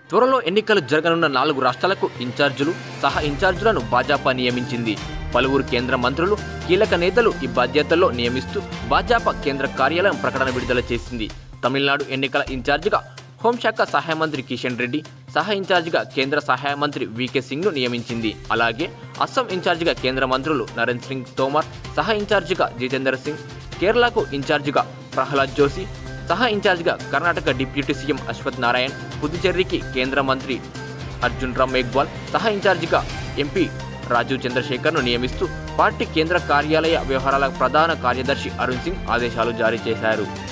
త్వరలో ఎన్నికలు జరగనున్న నాలుగు రాష్ట్రాలకు ఇన్ఛార్జీలు సహా ఇన్ఛార్జీలను భాజపా నియమించింది పలువురు కేంద్ర మంత్రులు కీలక నేతలు ఈ బాధ్యతల్లో నియమిస్తూ భాజపా కేంద్ర కార్యాలయం ప్రకటన విడుదల చేసింది తమిళనాడు ఎన్నికల ఇన్ఛార్జిగా హోంశాఖ సహాయ మంత్రి కిషన్ రెడ్డి సహా ఇన్ఛార్జిగా కేంద్ర సహాయ మంత్రి వికే సింగ్ను నియమించింది అలాగే అస్సాం ఇన్ఛార్జిగా కేంద్ర మంత్రులు నరేంద్ర సింగ్ తోమర్ సహా ఇన్ఛార్జిగా జితేందర్ సింగ్ కేరళకు ఇన్ఛార్జిగా ప్రహ్లాద్ జోషి సహా ఇన్ఛార్జిగా కర్ణాటక డిప్యూటీ సీఎం అశ్వత్ నారాయణ్ పుదుచ్చేరికి కేంద్ర మంత్రి అర్జున్ రామ్ మేఘ్వాల్ సహా ఇన్ఛార్జిగా ఎంపీ రాజీవ్ చంద్రశేఖర్ను నియమిస్తూ పార్టీ కేంద్ర కార్యాలయ వ్యవహారాల ప్రధాన కార్యదర్శి అరుణ్ సింగ్ ఆదేశాలు జారీ చేశారు